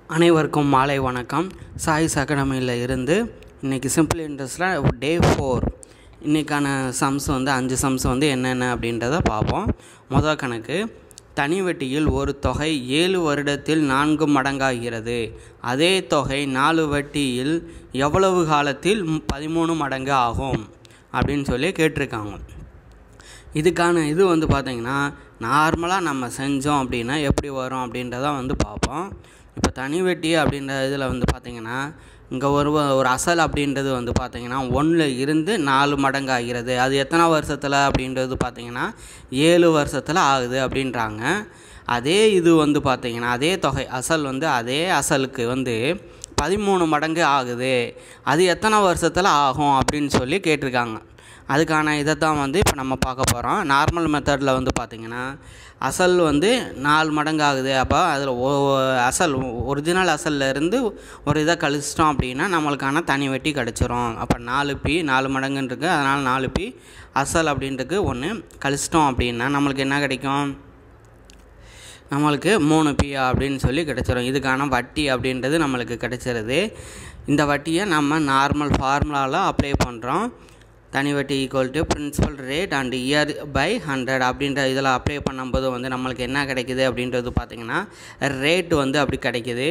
அனைவருக்கும் மாலை வணக்கம் சாய்ஸ் அகாடமியில் இருந்து இன்றைக்கி சிம்பிள் இன்ட்ரெஸ்ட்டில் டே ஃபோர் இன்றைக்கான சம்ஸ் வந்து அஞ்சு சம்ஸ் வந்து என்னென்ன அப்படின்றத பார்ப்போம் முதல் கணக்கு தனி வட்டியில் ஒரு தொகை ஏழு வருடத்தில் நான்கு மடங்காகிறது அதே தொகை நாலு வட்டியில் எவ்வளவு காலத்தில் ம்- பதிமூணு மடங்கு ஆகும் அப்படின்னு சொல்லி கேட்டிருக்காங்க இதுக்கான இது வந்து பார்த்திங்கன்னா நார்மலாக நம்ம செஞ்சோம் அப்படின்னா எப்படி வரும் அப்படின்றத வந்து பார்ப்போம் இப்போ தனி வெட்டி அப்படின்ற இதில் வந்து பார்த்திங்கன்னா இங்கே ஒரு ஒரு அசல் அப்படின்றது வந்து பார்த்திங்கன்னா ஒன்றில் இருந்து நாலு மடங்கு ஆகிறது அது எத்தனை வருஷத்தில் அப்படின்றது பார்த்திங்கன்னா ஏழு வருஷத்தில் ஆகுது அப்படின்றாங்க அதே இது வந்து பார்த்திங்கன்னா அதே தொகை அசல் வந்து அதே அசலுக்கு வந்து பதிமூணு மடங்கு ஆகுது அது எத்தனை வருஷத்தில் ஆகும் அப்படின்னு சொல்லி கேட்டிருக்காங்க அதுக்கான இதை தான் வந்து இப்போ நம்ம பார்க்க போகிறோம் நார்மல் மெத்தடில் வந்து பார்த்திங்கன்னா அசல் வந்து நாலு மடங்கு ஆகுது அப்போ அதில் ஒ அசல் ஒரிஜினல் அசல்ல இருந்து ஒரு இதை கழிச்சிட்டோம் அப்படின்னா நம்மளுக்கான தனி வெட்டி கிடச்சிரும் அப்போ நாலு பி நாலு மடங்குன்னு இருக்கு அதனால் நாலு பி அசல் அப்படின்ட்டுக்கு ஒன்று கழிச்சிட்டோம் அப்படின்னா நம்மளுக்கு என்ன கிடைக்கும் நம்மளுக்கு மூணு பி அப்படின்னு சொல்லி கிடச்சிரும் இதுக்கான வட்டி அப்படின்றது நம்மளுக்கு கிடைச்சிருது இந்த வட்டியை நம்ம நார்மல் ஃபார்முலாவில் அப்ளை பண்ணுறோம் தனி வட்டி equal to principal rate and year by hundred அப்படின்ற இதில் அப்ளை பண்ணும்போது வந்து நம்மளுக்கு என்ன கிடைக்குது அப்படின்றது பார்த்திங்கன்னா ரேட் வந்து அப்படி கிடைக்குது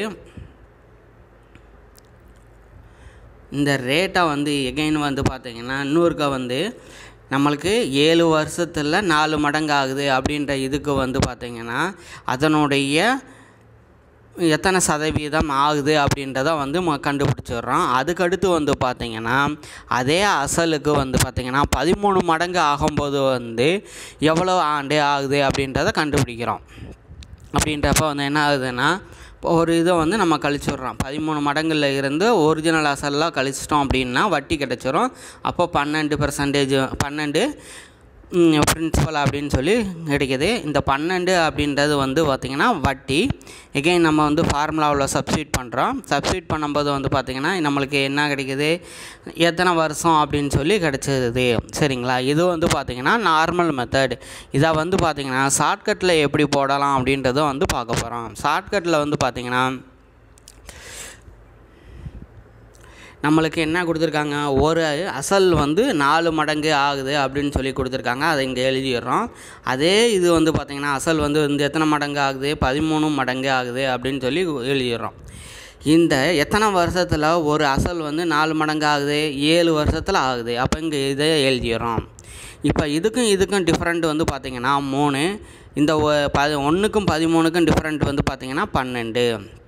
இந்த ரேட்டை வந்து எகைன் வந்து பார்த்திங்கன்னா இன்னொருக்க வந்து நம்மளுக்கு ஏழு வருஷத்தில் நாலு மடங்கு ஆகுது அப்படின்ற இதுக்கு வந்து பார்த்திங்கன்னா அதனுடைய எத்தனை சதவீதம் ஆகுது அப்படின்றத வந்து ம கண்டுபிடிச்சிடுறோம் அதுக்கடுத்து வந்து பார்த்திங்கன்னா அதே அசலுக்கு வந்து பார்த்திங்கன்னா பதிமூணு மடங்கு ஆகும்போது வந்து எவ்வளோ ஆண்டு ஆகுது அப்படின்றத கண்டுபிடிக்கிறோம் அப்படின்றப்ப வந்து என்ன ஆகுதுன்னா இப்போ ஒரு இதை வந்து நம்ம கழிச்சிடுறோம் பதிமூணு மடங்குல இருந்து ஒரிஜினல் அசல்லாம் கழிச்சிட்டோம் அப்படின்னா வட்டி கிடச்சிரும் அப்போ பன்னெண்டு பர்சன்டேஜ் பன்னெண்டு பிரின்சிபல் அப்படின்னு சொல்லி கிடைக்குது இந்த பன்னெண்டு அப்படின்றது வந்து பார்த்திங்கன்னா வட்டி எகைன் நம்ம வந்து ஃபார்முலாவில் சப்ஸ்டியூட் பண்ணுறோம் சப்ஸ்டியூட் பண்ணும்போது வந்து பார்த்திங்கன்னா நம்மளுக்கு என்ன கிடைக்குது எத்தனை வருஷம் அப்படின்னு சொல்லி கிடச்சிருது சரிங்களா இது வந்து பார்த்திங்கன்னா நார்மல் மெத்தட் இதை வந்து பார்த்திங்கன்னா ஷார்ட்கட்டில் எப்படி போடலாம் அப்படின்றத வந்து பார்க்க போகிறோம் ஷார்ட்கட்டில் வந்து பார்த்திங்கன்னா நம்மளுக்கு என்ன கொடுத்துருக்காங்க ஒரு அசல் வந்து நாலு மடங்கு ஆகுது அப்படின்னு சொல்லி கொடுத்துருக்காங்க அதை இங்கே எழுதிடுறோம் அதே இது வந்து பார்த்திங்கன்னா அசல் வந்து வந்து எத்தனை மடங்கு ஆகுது பதிமூணு மடங்கு ஆகுது அப்படின்னு சொல்லி எழுதிடுறோம் இந்த எத்தனை வருஷத்தில் ஒரு அசல் வந்து நாலு மடங்கு ஆகுது ஏழு வருஷத்தில் ஆகுது அப்போ இங்கே இதை எழுதிடுறோம் இப்போ இதுக்கும் இதுக்கும் டிஃப்ரெண்ட் வந்து பார்த்திங்கன்னா மூணு இந்த ஒ- ப ஒன்றுக்கும் பதிமூணுக்கும் டிஃப்ரெண்ட் வந்து பார்த்திங்கன்னா பன்னெண்டு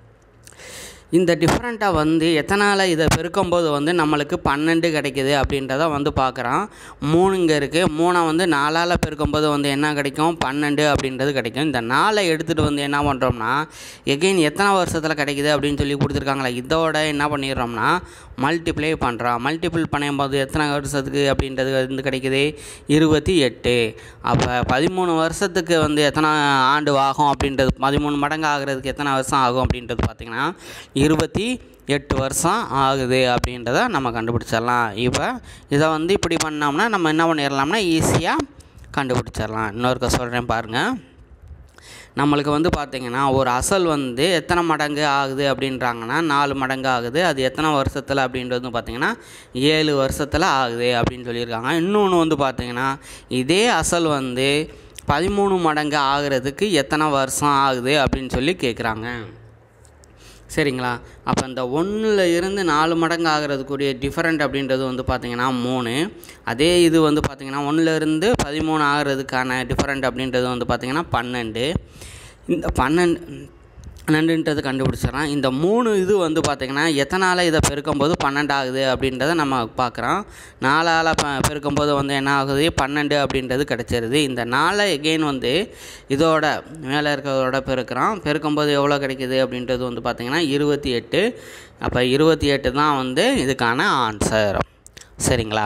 இந்த டிஃப்ரெண்ட்டாக வந்து எத்தனால் இதை பெருக்கும்போது வந்து நம்மளுக்கு பன்னெண்டு கிடைக்குது அப்படின்றத வந்து பார்க்குறோம் மூணு இங்கே இருக்குது மூணை வந்து நாலால் பெருக்கும்போது வந்து என்ன கிடைக்கும் பன்னெண்டு அப்படின்றது கிடைக்கும் இந்த நாலை எடுத்துகிட்டு வந்து என்ன பண்ணுறோம்னா எகெயின் எத்தனை வருஷத்தில் கிடைக்குது அப்படின்னு சொல்லி கொடுத்துருக்காங்களே இதோட என்ன பண்ணிடுறோம்னா மல்டிப்ளை பண்ணுறோம் மல்டிபிள் பண்ணும்போது எத்தனை வருஷத்துக்கு அப்படின்றது வந்து கிடைக்குது இருபத்தி எட்டு அப்போ பதிமூணு வருஷத்துக்கு வந்து எத்தனை ஆண்டு ஆகும் அப்படின்றது பதிமூணு மடங்கு ஆகிறதுக்கு எத்தனை வருஷம் ஆகும் அப்படின்றது பார்த்திங்கன்னா இருபத்தி எட்டு வருஷம் ஆகுது அப்படின்றத நம்ம கண்டுபிடிச்சிடலாம் இப்போ இதை வந்து இப்படி பண்ணோம்னா நம்ம என்ன பண்ணிடலாம்னா ஈஸியாக கண்டுபிடிச்சிடலாம் இன்னொருக்க சொல்கிறேன் பாருங்கள் நம்மளுக்கு வந்து பார்த்திங்கன்னா ஒரு அசல் வந்து எத்தனை மடங்கு ஆகுது அப்படின்றாங்கன்னா நாலு மடங்கு ஆகுது அது எத்தனை வருஷத்தில் அப்படின்றது வந்து பார்த்திங்கன்னா ஏழு வருஷத்தில் ஆகுது அப்படின்னு சொல்லியிருக்காங்க இன்னொன்று வந்து பார்த்திங்கன்னா இதே அசல் வந்து பதிமூணு மடங்கு ஆகிறதுக்கு எத்தனை வருஷம் ஆகுது அப்படின்னு சொல்லி கேட்குறாங்க சரிங்களா அப்போ இந்த ஒன்றில் இருந்து நாலு மடங்கு ஆகிறதுக்குரிய டிஃபரெண்ட் அப்படின்றது வந்து பார்த்திங்கன்னா மூணு அதே இது வந்து பார்த்திங்கன்னா ஒன்றில் இருந்து பதிமூணு ஆகிறதுக்கான டிஃபரெண்ட் அப்படின்றது வந்து பார்த்திங்கன்னா பன்னெண்டு இந்த பன்னெண்டு பன்னெண்டுன்றது கண்டுபிடிச்சிடலாம் இந்த மூணு இது வந்து பார்த்திங்கன்னா எத்தனால் இதை பெருக்கும்போது பன்னெண்டு ஆகுது அப்படின்றத நம்ம பார்க்குறோம் நாலால் ப பெருக்கும்போது வந்து என்ன ஆகுது பன்னெண்டு அப்படின்றது கிடச்சிருது இந்த நாலை எகெயின் வந்து இதோட மேலே இருக்கிறதோட பெருக்கிறோம் பெருக்கும்போது எவ்வளோ கிடைக்குது அப்படின்றது வந்து பார்த்திங்கன்னா இருபத்தி எட்டு அப்போ இருபத்தி எட்டு தான் வந்து இதுக்கான ஆன்சர் சரிங்களா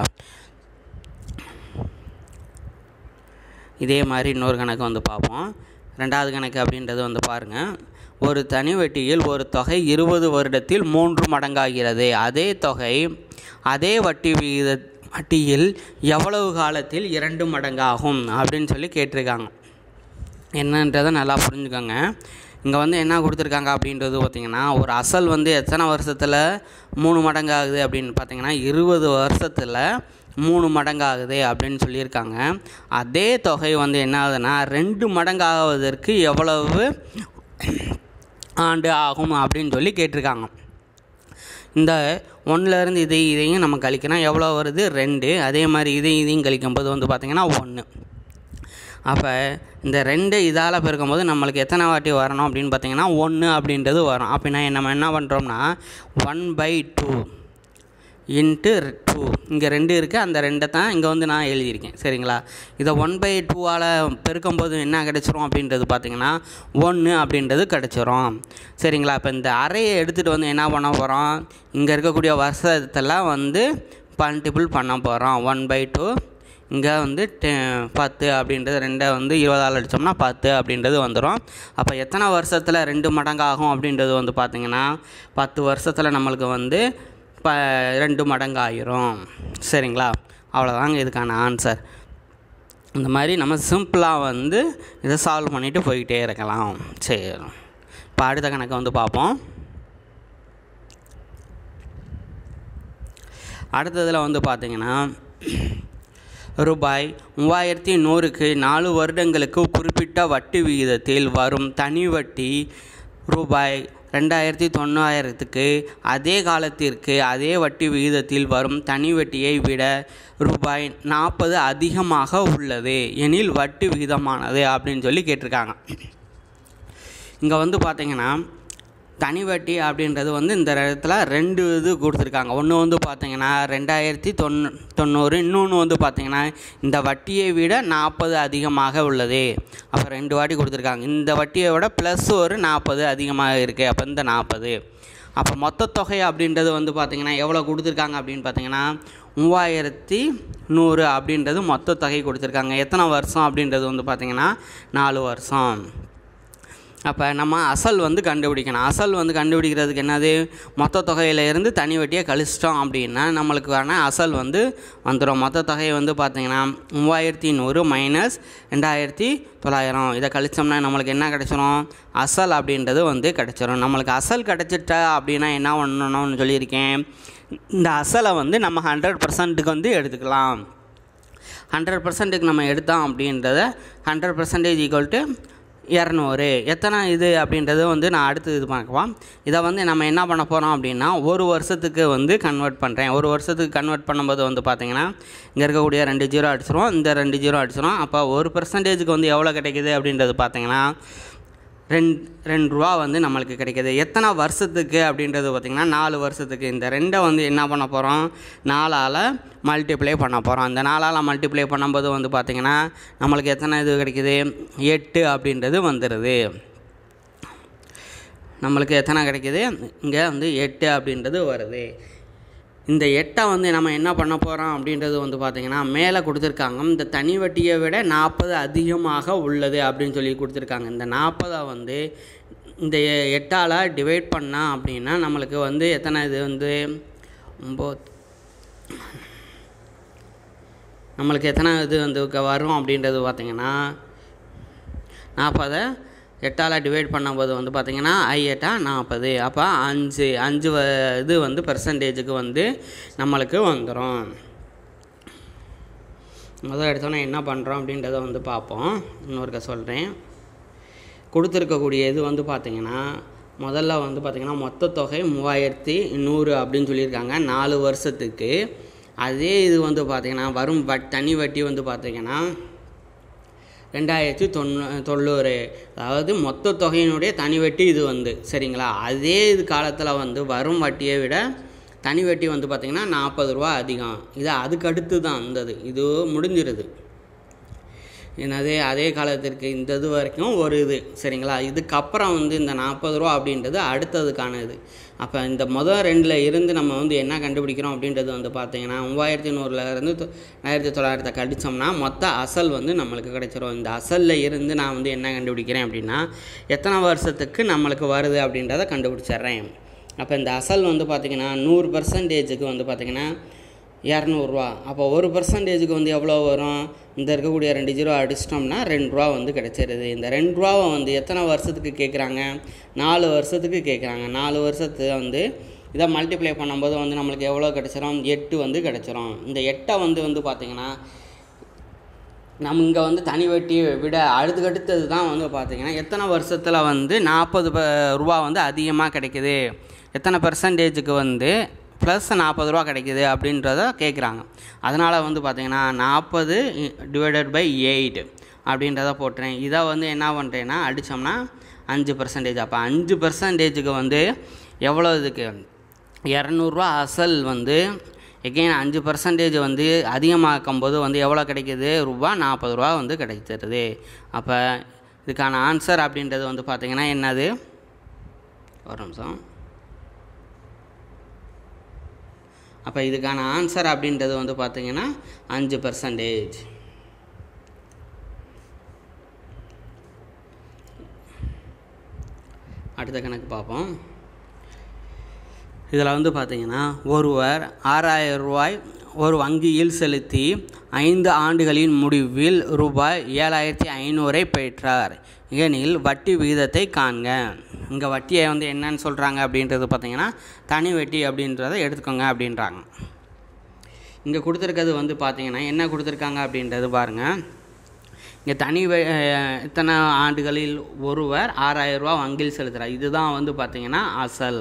இதே மாதிரி இன்னொரு கணக்கு வந்து பார்ப்போம் ரெண்டாவது கணக்கு அப்படின்றது வந்து பாருங்கள் ஒரு தனி வட்டியில் ஒரு தொகை இருபது வருடத்தில் மூன்று மடங்காகிறது அதே தொகை அதே வட்டி விகித வட்டியில் எவ்வளவு காலத்தில் இரண்டு மடங்காகும் அப்படின்னு சொல்லி கேட்டிருக்காங்க என்னன்றதை நல்லா புரிஞ்சுக்கோங்க இங்கே வந்து என்ன கொடுத்துருக்காங்க அப்படின்றது பார்த்திங்கன்னா ஒரு அசல் வந்து எத்தனை வருஷத்தில் மூணு மடங்கு ஆகுது அப்படின்னு பார்த்தீங்கன்னா இருபது வருஷத்தில் மூணு மடங்கு ஆகுது அப்படின்னு சொல்லியிருக்காங்க அதே தொகை வந்து என்ன ஆகுதுன்னா ரெண்டு மடங்கு ஆகுவதற்கு எவ்வளவு ஆண்டு ஆகும் அப்படின்னு சொல்லி கேட்டிருக்காங்க இந்த ஒன்றுலேருந்து இதை இதையும் நம்ம கழிக்கணும் எவ்வளோ வருது ரெண்டு அதே மாதிரி இதையும் இதையும் கழிக்கும்போது வந்து பார்த்திங்கன்னா ஒன்று அப்போ இந்த ரெண்டு இதால் பெருக்கும்போது நம்மளுக்கு எத்தனை வாட்டி வரணும் அப்படின்னு பார்த்தீங்கன்னா ஒன்று அப்படின்றது வரும் அப்படின்னா நம்ம என்ன பண்ணுறோம்னா one by two into two இங்கே ரெண்டு இருக்குது அந்த ரெண்டை தான் இங்கே வந்து நான் எழுதியிருக்கேன் சரிங்களா இதை ஒன் பை டூவால் பெருக்கும்போது என்ன கிடச்சிரும் அப்படின்றது பார்த்தீங்கன்னா ஒன்று அப்படின்றது கிடச்சிரும் சரிங்களா இப்போ இந்த அறையை எடுத்துகிட்டு வந்து என்ன பண்ண போகிறோம் இங்கே இருக்கக்கூடிய வருஷத்தில் வந்து மல்டிபிள் பண்ண போகிறோம் ஒன் பை டூ இங்கே வந்து டெ பத்து அப்படின்றது ரெண்டை வந்து இருபதால் அடித்தோம்னா பத்து அப்படின்றது வந்துடும் அப்போ எத்தனை வருஷத்தில் ரெண்டு மடங்கு ஆகும் அப்படின்றது வந்து பார்த்திங்கன்னா பத்து வருஷத்தில் நம்மளுக்கு வந்து ப ரெண்டு மடங்கு ஆயிரும் சரிங்களா அவ்வளோதாங்க இதுக்கான ஆன்சர் இந்த மாதிரி நம்ம சிம்பிளாக வந்து இதை சால்வ் பண்ணிவிட்டு போய்கிட்டே இருக்கலாம் சரி இப்போ அடுத்த கணக்கை வந்து பார்ப்போம் அடுத்ததில் வந்து பார்த்திங்கன்னா ரூபாய் மூவாயிரத்தி நூறுக்கு நாலு வருடங்களுக்கு குறிப்பிட்ட வட்டி விகிதத்தில் வரும் தனி வட்டி ரூபாய் ரெண்டாயிரத்தி தொண்ணூறாயிரத்துக்கு அதே காலத்திற்கு அதே வட்டி விகிதத்தில் வரும் தனி வட்டியை விட ரூபாய் நாற்பது அதிகமாக உள்ளது எனில் வட்டி விகிதமானது அப்படின்னு சொல்லி கேட்டிருக்காங்க இங்கே வந்து பார்த்தீங்கன்னா தனி வட்டி அப்படின்றது வந்து இந்த இடத்துல ரெண்டு இது கொடுத்துருக்காங்க ஒன்று வந்து பார்த்தீங்கன்னா ரெண்டாயிரத்தி தொண்ணூ தொண்ணூறு இன்னொன்று வந்து பார்த்தீங்கன்னா இந்த வட்டியை விட நாற்பது அதிகமாக உள்ளது அப்போ ரெண்டு வாட்டி கொடுத்துருக்காங்க இந்த வட்டியை விட ப்ளஸ் ஒரு நாற்பது அதிகமாக இருக்குது அப்போ இந்த நாற்பது அப்போ மொத்த தொகை அப்படின்றது வந்து பார்த்திங்கன்னா எவ்வளோ கொடுத்துருக்காங்க அப்படின்னு பார்த்தீங்கன்னா மூவாயிரத்தி நூறு அப்படின்றது மொத்த தொகை கொடுத்துருக்காங்க எத்தனை வருஷம் அப்படின்றது வந்து பார்த்திங்கன்னா நாலு வருஷம் அப்போ நம்ம அசல் வந்து கண்டுபிடிக்கணும் அசல் வந்து கண்டுபிடிக்கிறதுக்கு என்னது மொத்த தொகையிலேருந்து தனி வட்டியை கழிச்சிட்டோம் அப்படின்னா நம்மளுக்கான அசல் வந்து வந்துடும் மொத்த தொகை வந்து பார்த்திங்கன்னா மூவாயிரத்தி நூறு மைனஸ் ரெண்டாயிரத்தி தொள்ளாயிரம் இதை கழிச்சோம்னா நம்மளுக்கு என்ன கிடச்சிரும் அசல் அப்படின்றது வந்து கிடச்சிரும் நம்மளுக்கு அசல் கிடச்சிட்டா அப்படின்னா என்ன பண்ணணும்னு சொல்லியிருக்கேன் இந்த அசலை வந்து நம்ம ஹண்ட்ரட் பர்சன்ட்டுக்கு வந்து எடுத்துக்கலாம் ஹண்ட்ரட் பர்சன்ட்டுக்கு நம்ம எடுத்தோம் அப்படின்றத ஹண்ட்ரட் பர்சன்டேஜ் ஈக்குவல் டு இரநூறு எத்தனை இது அப்படின்றது வந்து நான் அடுத்து இது பார்க்கலாம் இதை வந்து நம்ம என்ன பண்ண போகிறோம் அப்படின்னா ஒரு வருஷத்துக்கு வந்து கன்வெர்ட் பண்ணுறேன் ஒரு வருஷத்துக்கு கன்வெர்ட் பண்ணும்போது வந்து பார்த்திங்கன்னா இங்கே இருக்கக்கூடிய ரெண்டு ஜீரோ அடிச்சிரும் இந்த ரெண்டு ஜீரோ அடிச்சிரும் அப்போ ஒரு பர்சன்டேஜுக்கு வந்து எவ்வளோ கிடைக்குது அப்படின்றது பார்த்திங்கன்னா ரெண்டு ரெண்டு ரூபா வந்து நம்மளுக்கு கிடைக்கிது எத்தனை வருஷத்துக்கு அப்படின்றது பார்த்திங்கன்னா நாலு வருஷத்துக்கு இந்த ரெண்டை வந்து என்ன பண்ண போகிறோம் நாலால் மல்டிப்ளை பண்ண போகிறோம் இந்த நாலால் மல்டிப்ளை பண்ணும்போது வந்து பார்த்திங்கன்னா நம்மளுக்கு எத்தனை இது கிடைக்குது எட்டு அப்படின்றது வந்துடுது நம்மளுக்கு எத்தனை கிடைக்குது இங்கே வந்து எட்டு அப்படின்றது வருது இந்த எட்டை வந்து நம்ம என்ன பண்ண போகிறோம் அப்படின்றது வந்து பார்த்திங்கன்னா மேலே கொடுத்துருக்காங்க இந்த தனி வட்டியை விட நாற்பது அதிகமாக உள்ளது அப்படின்னு சொல்லி கொடுத்துருக்காங்க இந்த நாற்பதை வந்து இந்த எ- எட்டால் டிவைட் பண்ணால் அப்படின்னா நம்மளுக்கு வந்து எத்தனை இது வந்து ஒம்பது நம்மளுக்கு எத்தனை இது வந்து க- வரும் அப்படின்றது பார்த்திங்கன்னா நாற்பதை எட்டால் டிவைட் பண்ணும்போது வந்து பார்த்திங்கன்னா ஐ எட்டா நாற்பது அப்போ அஞ்சு அஞ்சு வ இது வந்து பெர்சன்டேஜுக்கு வந்து நம்மளுக்கு வந்துடும் முதல் எடுத்தோன்னே என்ன பண்ணுறோம் அப்படின்றத வந்து பார்ப்போம் இன்னொருக்க சொல்கிறேன் கொடுத்துருக்கக்கூடிய இது வந்து பார்த்திங்கன்னா முதல்ல வந்து பார்த்திங்கன்னா மொத்த தொகை மூவாயிரத்தி நூறு அப்படின்னு சொல்லியிருக்காங்க நாலு வருஷத்துக்கு அதே இது வந்து பார்த்திங்கன்னா வரும் வட் தனி வட்டி வந்து பார்த்திங்கன்னா ரெண்டாயிரத்தி தொண்ணூ தொண்ணூறு அதாவது மொத்த தொகையினுடைய தனி வட்டி இது வந்து சரிங்களா அதே இது காலத்தில் வந்து வரும் வட்டியை விட தனி வட்டி வந்து பார்த்திங்கன்னா நாற்பது ரூபா அதிகம் இது அதுக்கு அடுத்து தான் இருந்தது இது முடிஞ்சிருது என்னது அதே காலத்திற்கு இந்த இது வரைக்கும் ஒரு இது சரிங்களா இதுக்கப்புறம் வந்து இந்த நாற்பது ரூபா அப்படின்றது அடுத்ததுக்கான இது அப்போ இந்த மொதல் ரெண்டில் இருந்து நம்ம வந்து என்ன கண்டுபிடிக்கிறோம் அப்படின்றது வந்து பார்த்தீங்கன்னா மூவாயிரத்தி நூறுலேருந்து ஆயிரத்தி தொள்ளாயிரத்தை கடித்தோம்னா மொத்த அசல் வந்து நம்மளுக்கு கிடைச்சிரும் இந்த அசலில் இருந்து நான் வந்து என்ன கண்டுபிடிக்கிறேன் அப்படின்னா எத்தனை வருஷத்துக்கு நம்மளுக்கு வருது அப்படின்றத கண்டுபிடிச்சிட்றேன் அப்போ இந்த அசல் வந்து பார்த்திங்கன்னா நூறு பர்சன்டேஜுக்கு வந்து பார்த்திங்கன்னா இரநூறுவா அப்போ ஒரு பர்சன்டேஜுக்கு வந்து எவ்வளோ வரும் இந்த இருக்கக்கூடிய ரெண்டு ஜீரோ அடிச்சிட்டோம்னா ரெண்டு ரூபா வந்து கிடச்சிருது இந்த ரெண்டு ரூபாவை வந்து எத்தனை வருஷத்துக்கு கேட்குறாங்க நாலு வருஷத்துக்கு கேட்குறாங்க நாலு வருஷத்து வந்து இதை மல்டிப்ளை பண்ணும்போது வந்து நம்மளுக்கு எவ்வளோ கிடச்சிரும் எட்டு வந்து கிடச்சிரும் இந்த எட்டை வந்து வந்து பார்த்திங்கன்னா நம்ம இங்கே வந்து தனி வட்டி விட அடுத்தடுத்தது தான் வந்து பார்த்திங்கன்னா எத்தனை வருஷத்தில் வந்து நாற்பது ப ரூபா வந்து அதிகமாக கிடைக்குது எத்தனை பர்சன்டேஜுக்கு வந்து ப்ளஸ் நாற்பது ரூபா கிடைக்குது அப்படின்றத கேட்குறாங்க அதனால் வந்து பார்த்திங்கன்னா நாற்பது டிவைடட் பை எயிட் அப்படின்றத போட்டுறேன் இதை வந்து என்ன பண்ணுறேன்னா அடித்தோம்னா அஞ்சு பர்சன்டேஜ் அப்போ அஞ்சு பர்சன்டேஜுக்கு வந்து எவ்வளோ இதுக்கு இரநூறுவா அசல் வந்து எகெயின் அஞ்சு பர்சன்டேஜ் வந்து அதிகமாக்கும் போது வந்து எவ்வளோ கிடைக்கிது ரூபா நாற்பது ரூபா வந்து கிடைச்சிருது அப்போ இதுக்கான ஆன்சர் அப்படின்றது வந்து பார்த்திங்கன்னா என்னது ஒரு நிமிஷம் அப்போ இதுக்கான ஆன்சர் அப்படின்றது வந்து பார்த்திங்கன்னா அஞ்சு பர்சன்டேஜ் அடுத்த கணக்கு பார்ப்போம் இதில் வந்து பார்த்தீங்கன்னா ஒருவர் ஆறாயிரம் ரூபாய் ஒரு வங்கியில் செலுத்தி ஐந்து ஆண்டுகளின் முடிவில் ரூபாய் ஏழாயிரத்தி ஐநூறை பெற்றார் எனில் வட்டி விகிதத்தை காண்க இங்கே வட்டியை வந்து என்னன்னு சொல்கிறாங்க அப்படின்றது பார்த்தீங்கன்னா தனி வட்டி அப்படின்றத எடுத்துக்கோங்க அப்படின்றாங்க இங்கே கொடுத்துருக்கிறது வந்து பார்த்தீங்கன்னா என்ன கொடுத்துருக்காங்க அப்படின்றது பாருங்கள் இங்கே தனி வ- அஹ் இத்தனை ஆண்டுகளில் ஒருவர் ஆறாயிரம் ரூபா வங்கியில் செலுத்துகிறார் இதுதான் வந்து பார்த்தீங்கன்னா அசல்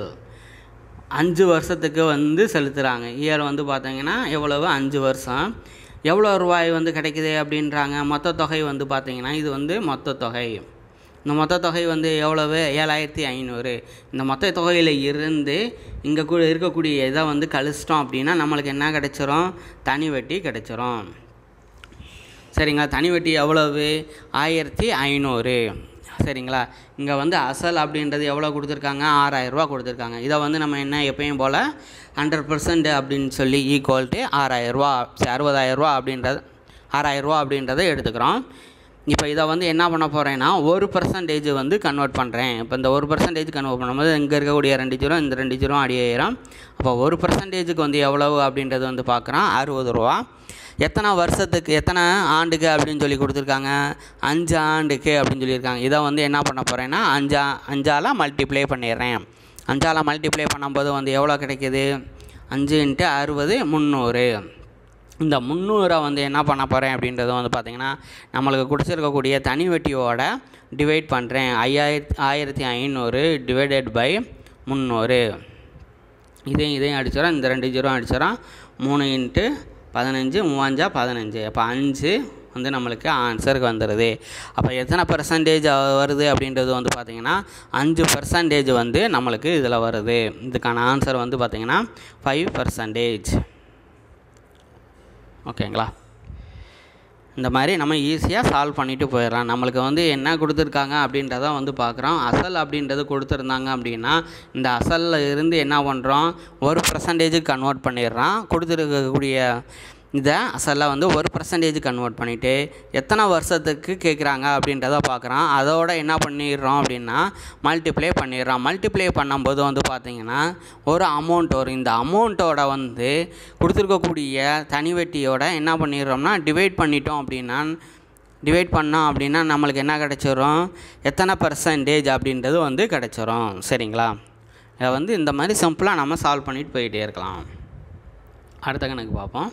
அஞ்சு வருஷத்துக்கு வந்து செலுத்துகிறாங்க இயர் வந்து பார்த்தீங்கன்னா எவ்வளவு அஞ்சு வருஷம் எவ்வளோ ரூபாய் வந்து கிடைக்குது அப்படின்றாங்க மொத்த தொகை வந்து பார்த்தீங்கன்னா இது வந்து மொத்த தொகை இந்த மொத்த தொகை வந்து எவ்வளவு ஏழாயிரத்தி ஐநூறு இந்த மொத்த தொகையில் இருந்து இங்கே கூட இருக்கக்கூடிய இதை வந்து கழிச்சிட்டோம் அப்படின்னா நம்மளுக்கு என்ன கிடைச்சிரும் தனி வட்டி கிடைச்சிரும் சரிங்களா தனி வட்டி எவ்வளவு ஆயிரத்தி ஐநூறு சரிங்களா இங்கே வந்து அசல் அப்படின்றது எவ்வளோ கொடுத்துருக்காங்க ஆறாயிரரூவா கொடுத்துருக்காங்க இதை வந்து நம்ம என்ன எப்பயும் போல் ஹண்ட்ரட் பர்சன்ட் அப்படின்னு சொல்லி ஈக்குவல்ட்டு ஆறாயிரரூவா அறுபதாயிரரூவா அப்படின்றது ஆறாயிரரூவா அப்படின்றத எடுத்துக்கிறோம் இப்போ இதை வந்து என்ன பண்ண போகிறேன்னா ஒரு பர்சன்டேஜ் வந்து கன்வெர்ட் பண்ணுறேன் இப்போ இந்த ஒரு பர்சன்டேஜ் கன்வெர்ட் பண்ணும்போது இங்கே இருக்கக்கூடிய ரெண்டு ஜீரோ இந்த ரெண்டு ஜீரோ அடியாயிரம் அப்போ ஒரு பர்சன்டேஜுக்கு வந்து எவ்வளவு அப்படின்றது வந்து பார்க்குறோம் அறுபது ரூபா எத்தனை வருஷத்துக்கு எத்தனை ஆண்டுக்கு அப்படின்னு சொல்லி கொடுத்துருக்காங்க அஞ்சு ஆண்டுக்கு அப்படின்னு சொல்லியிருக்காங்க இதை வந்து என்ன பண்ண போகிறேன்னா அஞ்சா அஞ்சால் மல்டிப்ளை பண்ணிடுறேன் அஞ்சால் மல்டிப்ளை பண்ணும்போது வந்து எவ்வளோ கிடைக்கிது அஞ்சு இன்ட்டு அறுபது முந்நூறு இந்த முந்நூறை வந்து என்ன பண்ண போகிறேன் அப்படின்றது வந்து பார்த்திங்கன்னா நம்மளுக்கு கொடுத்துருக்கக்கூடிய தனி வட்டியோட டிவைட் பண்ணுறேன் ஐயாயிரத்தி ஆயிரத்தி ஐநூறு டிவைடட் பை முந்நூறு இதையும் இதையும் அடிச்சிடறோம் இந்த ரெண்டு ஜீரோ அடிச்சிடறோம் மூணு இன்ட்டு பதினஞ்சு மூவஞ்சா பதினஞ்சு அப்போ அஞ்சு வந்து நம்மளுக்கு ஆன்சருக்கு வந்துடுது அப்போ எத்தனை பர்சன்டேஜ் வருது அப்படின்றது வந்து பார்த்திங்கன்னா அஞ்சு பர்சன்டேஜ் வந்து நம்மளுக்கு இதில் வருது இதுக்கான ஆன்சர் வந்து பார்த்திங்கன்னா ஃபைவ் பர்சன்டேஜ் ஓகேங்களா இந்த மாதிரி நம்ம ஈஸியாக சால்வ் பண்ணிட்டு போயிடலாம் நம்மளுக்கு வந்து என்ன கொடுத்துருக்காங்க அப்படின்றத வந்து பார்க்குறோம் அசல் அப்படின்றது கொடுத்துருந்தாங்க அப்படின்னா இந்த அசலில் இருந்து என்ன பண்ணுறோம் ஒரு பர்சன்டேஜுக்கு கன்வெர்ட் பண்ணிடுறோம் கொடுத்துருக்கக்கூடிய இதை அசலில் வந்து ஒரு பர்சன்டேஜ் கன்வெர்ட் பண்ணிவிட்டு எத்தனை வருஷத்துக்கு கேட்குறாங்க அப்படின்றத பார்க்குறோம் அதோட என்ன பண்ணிடுறோம் அப்படின்னா மல்டிப்ளை பண்ணிடுறோம் மல்டிப்ளை பண்ணும்போது வந்து பார்த்திங்கன்னா ஒரு அமௌண்ட் வரும் இந்த அமௌண்ட்டோட வந்து கொடுத்துருக்கக்கூடிய தனி வட்டியோட என்ன பண்ணிடுறோம்னா டிவைட் பண்ணிட்டோம் அப்படின்னா டிவைட் பண்ணோம் அப்படின்னா நம்மளுக்கு என்ன கிடச்சிரும் எத்தனை பர்சன்டேஜ் அப்படின்றது வந்து கிடச்சிரும் சரிங்களா இதை வந்து இந்த மாதிரி சிம்பிளாக நம்ம சால்வ் பண்ணிட்டு போயிட்டே இருக்கலாம் அடுத்த கணக்கு பார்ப்போம்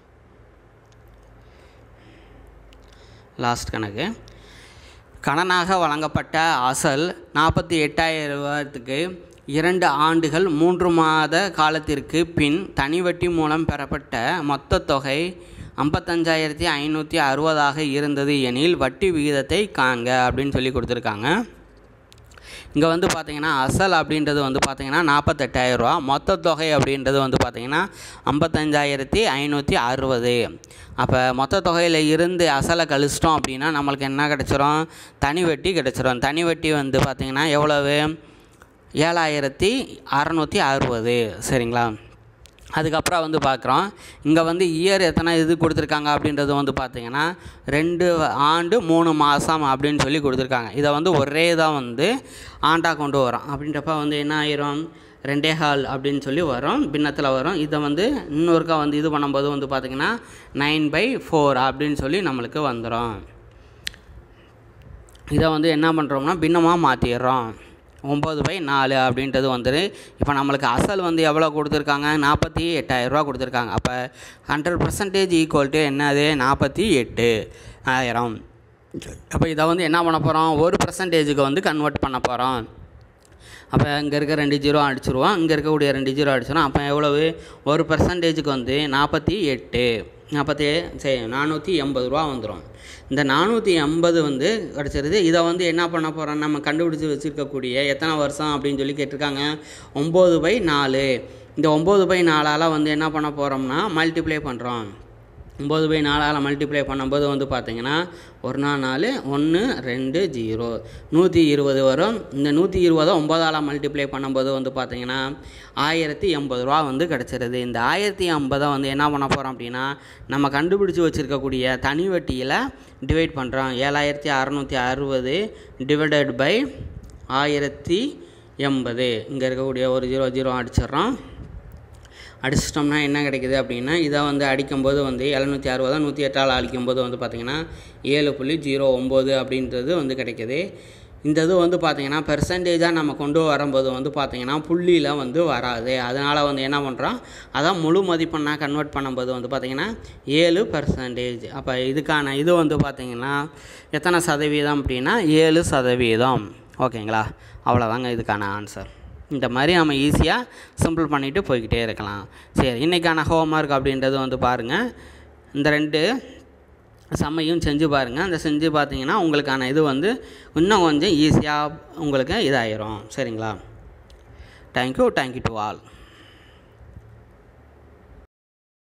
லாஸ்ட் கணக்கு கடனாக வழங்கப்பட்ட அசல் நாற்பத்தி எட்டாயிரம் ரூபாய்க்கு இரண்டு ஆண்டுகள் மூன்று மாத காலத்திற்கு பின் தனி வட்டி மூலம் பெறப்பட்ட மொத்த தொகை ஐம்பத்தஞ்சாயிரத்தி ஐநூற்றி அறுபதாக இருந்தது எனில் வட்டி விகிதத்தை காண்க அப்படின்னு சொல்லி கொடுத்துருக்காங்க இங்கே வந்து பார்த்தீங்கன்னா அசல் அப்படின்றது வந்து பார்த்தீங்கன்னா நாற்பத்தெட்டாயிரரூவா மொத்த தொகை அப்படின்றது வந்து பார்த்தீங்கன்னா ஐம்பத்தஞ்சாயிரத்தி ஐநூற்றி அறுபது அப்போ மொத்த தொகையில் இருந்து அசலை கழிச்சிட்டோம் அப்படின்னா நம்மளுக்கு என்ன கிடச்சிரும் தனி வட்டி கிடச்சிரும் தனி வட்டி வந்து பார்த்திங்கன்னா எவ்வளவு ஏழாயிரத்தி அறநூற்றி அறுபது சரிங்களா அதுக்கப்புறம் வந்து பார்க்குறோம் இங்கே வந்து இயர் எத்தனை இது கொடுத்துருக்காங்க அப்படின்றது வந்து பார்த்திங்கன்னா ரெண்டு ஆண்டு மூணு மாதம் அப்படின்னு சொல்லி கொடுத்துருக்காங்க இதை வந்து ஒரே தான் வந்து ஆண்டாக கொண்டு வரோம் அப்படின்றப்ப வந்து என்ன ஆயிரும் ரெண்டே ஹால் அப்படின்னு சொல்லி வரும் பின்னத்தில் வரும் இதை வந்து இன்னொருக்கா வந்து இது பண்ணும்போது வந்து பார்த்திங்கன்னா நைன் பை ஃபோர் அப்படின்னு சொல்லி நம்மளுக்கு வந்துடும் இதை வந்து என்ன பண்ணுறோம்னா பின்னமாக மாற்றிடுறோம் ஒம்பது பை நாலு அப்படின்றது வந்துடு இப்போ நம்மளுக்கு அசல் வந்து எவ்வளோ கொடுத்துருக்காங்க நாற்பத்தி எட்டாயிரரூவா கொடுத்துருக்காங்க அப்போ ஹண்ட்ரட் பர்சன்டேஜ் ஈக்குவல் டு என்னது நாற்பத்தி எட்டு ஆயிரம் அப்போ இதை வந்து என்ன பண்ண போகிறோம் ஒரு பர்சன்டேஜுக்கு வந்து கன்வெர்ட் பண்ண போகிறோம் அப்போ இங்கே இருக்க ரெண்டு ஜீரோ அடிச்சிருவோம் இங்கே இருக்கக்கூடிய ரெண்டு ஜீரோ அடிச்சிடும் அப்போ எவ்வளவு ஒரு பர்சன்டேஜுக்கு வந்து நாற்பத்தி எட்டு நாற்பத்தி சரி நானூற்றி எண்பது ரூபா வந்துடும் இந்த நானூற்றி எண்பது வந்து கிடச்சிருது இதை வந்து என்ன பண்ண போகிறோம் நம்ம கண்டுபிடிச்சி வச்சுருக்கக்கூடிய எத்தனை வருஷம் அப்படின்னு சொல்லி கேட்டிருக்காங்க ஒம்பது பை நாலு இந்த ஒம்பது பை நாலால் வந்து என்ன பண்ண போகிறோம்னா மல்டிப்ளை பண்ணுறோம் ஒம்பது பை நாலால் மல்டிப்ளை பண்ணும்போது வந்து பார்த்தீங்கன்னா ஒரு நாள் நாலு ஒன்று ரெண்டு ஜீரோ நூற்றி இருபது வரும் இந்த நூற்றி இருபதை ஒம்பதால் மல்டிப்ளை பண்ணும்போது வந்து பார்த்தீங்கன்னா ஆயிரத்தி எண்பது ரூபா வந்து கிடச்சிருது இந்த ஆயிரத்தி ஐம்பதை வந்து என்ன பண்ண போகிறோம் அப்படின்னா நம்ம கண்டுபிடிச்சி வச்சுருக்கக்கூடிய தனி வட்டியில் டிவைட் பண்ணுறோம் ஏழாயிரத்தி அறநூற்றி அறுபது டிவைடட் பை ஆயிரத்தி எண்பது இங்கே இருக்கக்கூடிய ஒரு ஜீரோ ஜீரோ அடிச்சிடுறோம் அடிச்சிட்டோம்னா என்ன கிடைக்குது அப்படின்னா இதை வந்து அடிக்கும்போது வந்து எழுநூற்றி அறுபதா நூற்றி எட்டால் அடிக்கும்போது வந்து பார்த்திங்கன்னா ஏழு புள்ளி ஜீரோ ஒம்பது அப்படின்றது வந்து கிடைக்குது இந்த இது வந்து பார்த்திங்கன்னா பெர்சன்டேஜாக நம்ம கொண்டு வரும்போது வந்து பார்த்திங்கன்னா புள்ளியில் வந்து வராது அதனால் வந்து என்ன பண்ணுறோம் அதான் முழு மதிப்பெண்ணாக கன்வெர்ட் பண்ணும்போது வந்து பார்த்திங்கன்னா ஏழு பர்சன்டேஜ் அப்போ இதுக்கான இது வந்து பார்த்திங்கன்னா எத்தனை சதவீதம் அப்படின்னா ஏழு சதவீதம் ஓகேங்களா அவ்வளோதாங்க இதுக்கான ஆன்சர் இந்த மாதிரி நம்ம ஈஸியாக சிம்பிள் பண்ணிவிட்டு போய்கிட்டே இருக்கலாம் சரி இன்றைக்கான ஹோம்ஒர்க் அப்படின்றது வந்து பாருங்கள் இந்த ரெண்டு செம்மையும் செஞ்சு பாருங்கள் அந்த செஞ்சு பார்த்தீங்கன்னா உங்களுக்கான இது வந்து இன்னும் கொஞ்சம் ஈஸியாக உங்களுக்கு இதாயிரும் சரிங்களா தேங்க்யூ தேங்க்யூ டு ஆல்